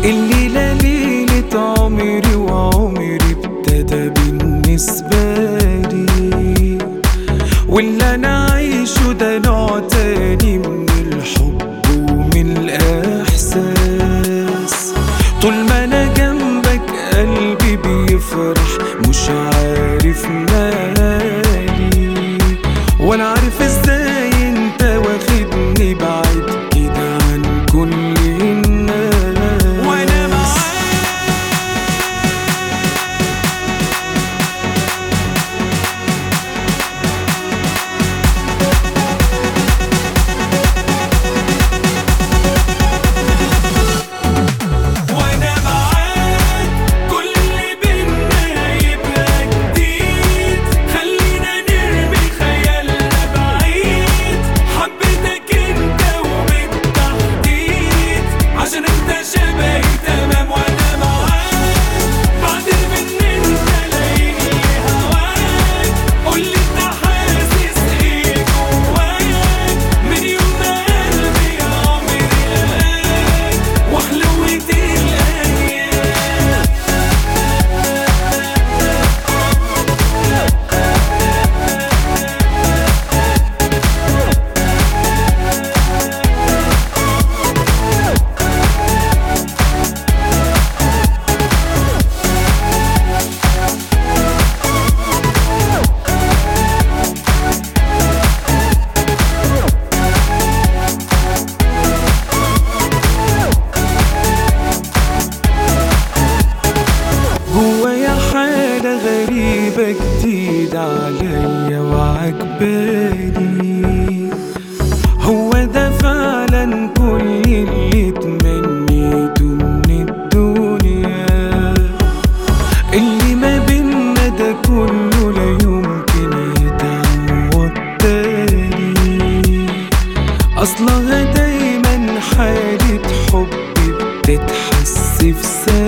الليلة ليلة عمري وعمري ابتدى بالنسبة لي واللي أنا عايشه ده نوع تاني من الحب ومن الإحساس طول ما أنا جنبك قلبي بيفرح مش عارف مالي ولا عارف ازاي انت واخدني بعيد كده عن كل الناس وانا معاك وانا معاك كل اللي بينا يبقى جديد خلينا نرمي خيالنا بعيد حبيتك انت وبالتحديد عشان انت شبهي تمام وانا معاك بعدين من انت لاقيني هواك قولي انت حاسس ايه جواك من يوم ما قلبي يا عمري لقاك وحلوت الايام جوايا حالة غريبة جديدة عليا وعجباني هو ده فعلا كل اللي تمنيته من الدنيا اللي ما بينا ده كله لا يمكن يتعوض تاني أصلها دايما حالة حب بتتحس في ثانية